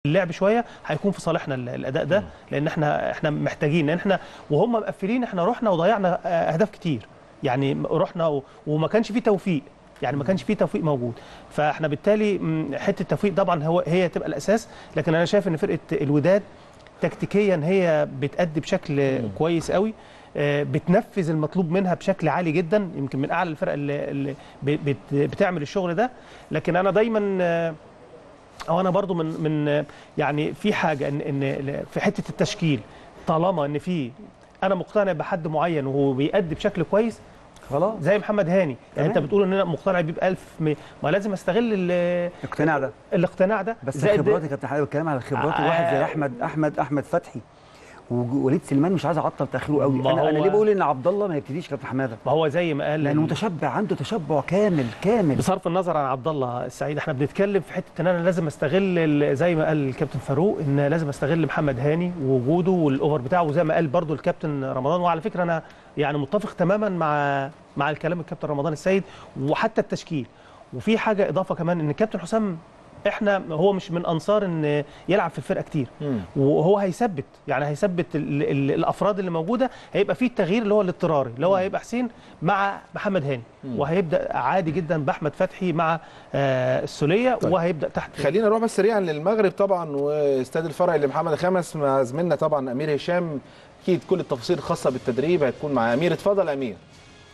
اللعب شويه هيكون في صالحنا ال- الاداء ده لان احنا احنا محتاجين لان احنا وهم مقفلين احنا رحنا وضيعنا آه، اهداف كتير يعني رحنا و- وما كانش فيه توفيق يعني ما كانش فيه توفيق موجود فاحنا بالتالي مم، حته التوفيق طبعا هو هي تبقى الاساس لكن انا شايف ان فرقه الوداد تكتيكيا هي بتأدي بشكل كويس قوي آه، بتنفذ المطلوب منها بشكل عالي جدا يمكن من اعلى الفرق اللي, اللي ب- بت- بتعمل الشغل ده لكن انا دايما آه، او انا برضو من من يعني في حاجه ان ان في حته التشكيل طالما ان في انا مقتنع بحد معين وهو بيأدي بشكل كويس خلاص زي محمد هاني يعني انت تمام. بتقول ان انا مقتنع بيه ب 1000 م- ما لازم استغل ال- الاقتناع ده الاقتناع ده بس زائد- الخبرات يا كابتن حبيبي بتكلم على خبرات آه. واحد زي احمد احمد احمد فتحي ووليد سليمان مش عايز اعطل تاخيره قوي ما انا انا هو- ليه بقول ان عبد الله ما يبتديش كابتن حماده ما هو زي ما قال لانه متشبع عنده تشبع كامل كامل بصرف النظر عن عبد الله السعيد احنا بنتكلم في حته ان انا لازم استغل ال- زي ما قال الكابتن فاروق ان لازم استغل محمد هاني ووجوده والاوفر بتاعه وزي ما قال برضو الكابتن رمضان وعلى فكره انا يعني متفق تماما مع مع الكلام الكابتن رمضان السيد وحتى التشكيل وفي حاجه اضافه كمان ان الكابتن حسام احنا هو مش من انصار ان يلعب في الفرقه كتير وهو هيثبت يعني هيثبت ال ال الافراد اللي موجوده هيبقى فيه التغيير اللي هو الاضطراري اللي هو هيبقى حسين مع محمد هاني وهيبدا عادي جدا باحمد فتحي مع آه السوليه طيب. وهيبدا تحت خلينا نروح بس سريعا للمغرب طبعا واستاد الفرع لمحمد الخامس مع زميلنا طبعا امير هشام اكيد كل التفاصيل الخاصه بالتدريب هتكون مع امير اتفضل يا امير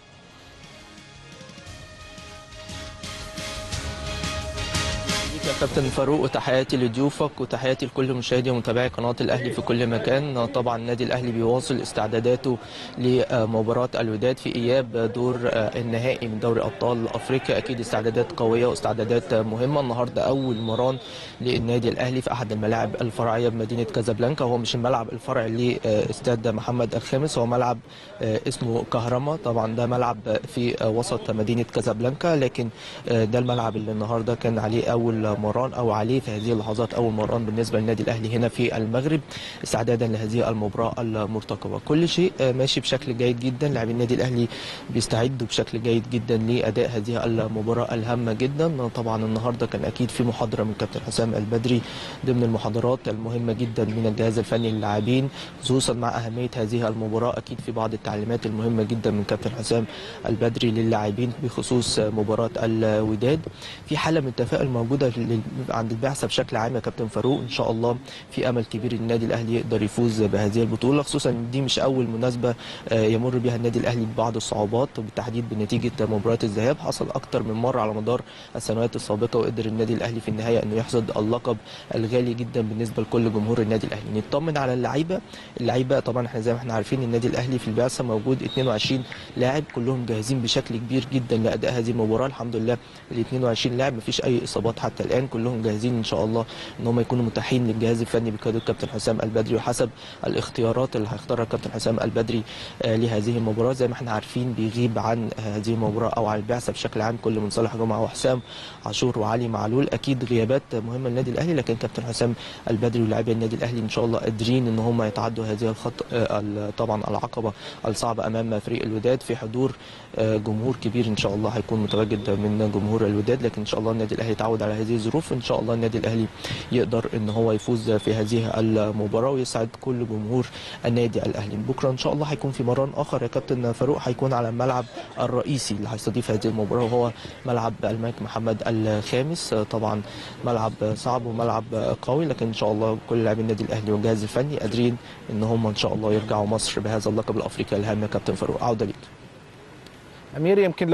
ليك يا كابتن فاروق وتحياتي لضيوفك وتحياتي لكل مشاهدي ومتابعي قناه الاهلي في كل مكان طبعا النادي الاهلي بيواصل استعداداته لمباراه الوداد في اياب دور النهائي من دوري ابطال افريقيا اكيد استعدادات قويه واستعدادات مهمه النهارده اول مران للنادي الاهلي في احد الملاعب الفرعيه بمدينه كازابلانكا هو مش الملعب الفرعي لاستاد محمد الخامس هو ملعب اسمه كهرما طبعا ده ملعب في وسط مدينه كازابلانكا لكن ده الملعب اللي النهارده كان عليه اول مران او عليه في هذه اللحظات اول مران بالنسبه للنادي الاهلي هنا في المغرب استعدادا لهذه المباراه المرتقبه كل شيء ماشي بشكل جيد جدا لاعبي النادي الاهلي بيستعدوا بشكل جيد جدا لاداء هذه المباراه الهامه جدا طبعا النهارده كان اكيد في محاضره من كابتن حسام البدري ضمن المحاضرات المهمه جدا من الجهاز الفني للاعبين خصوصا مع اهميه هذه المباراه اكيد في بعض التعليمات المهمه جدا من كابتن حسام البدري للاعبين بخصوص مباراه الوداد في حاله من التفاؤل موجوده لل- عند البعثه بشكل عام يا كابتن فاروق ان شاء الله في امل كبير إن النادي الاهلي يقدر يفوز بهذه البطوله خصوصا ان دي مش اول مناسبه آه، يمر بها النادي الاهلي ببعض الصعوبات وبالتحديد بنتيجه مباراه الذهاب حصل اكتر من مره على مدار السنوات السابقه وقدر النادي الاهلي في النهايه انه يحصد اللقب الغالي جدا بالنسبه لكل جمهور النادي الاهلي نطمن على اللعيبه اللعيبه طبعا احنا زي ما احنا عارفين النادي الاهلي في البعثه موجود 22 لاعب كلهم جاهزين بشكل كبير جدا لاداء هذه المباراه الحمد لله ال 22 لاعب مفيش اي اصابات حتى الان كلهم جاهزين ان شاء الله ان هم يكونوا متاحين للجهاز الفني بقياده الكابتن حسام البدري وحسب الاختيارات اللي هيختارها الكابتن حسام البدري آه، لهذه المباراه زي ما احنا عارفين بيغيب عن هذه المباراه او عن البعثه بشكل عام كل من صالح جمعه وحسام عاشور وعلي معلول اكيد غيابات مهمه للنادي الاهلي لكن كابتن حسام البدري ولاعبي النادي الاهلي ان شاء الله قادرين ان هم يتعدوا هذه الخط آه، ال- طبعا العقبه الصعبه امام فريق الوداد في حضور آه، جمهور كبير ان شاء الله هيكون متواجد من جمهور الوداد لكن ان شاء الله النادي الاهلي يتعود على هذه الظروف ان شاء الله النادي الاهلي يقدر ان هو يفوز في هذه المباراه ويسعد كل جمهور النادي الاهلي بكره ان شاء الله هيكون في مران اخر يا كابتن فاروق هيكون على الملعب الرئيسي اللي هيستضيف هذه المباراه وهو ملعب الملك محمد الخامس آه، طبعا ملعب صعب وملعب قوي لكن ان شاء الله كل لاعبي النادي الاهلي والجهاز الفني قادرين ان هم ان شاء الله يرجعوا مصر بهذا اللقب الافريقي الهام يا كابتن فاروق عوده ليك امير يمكن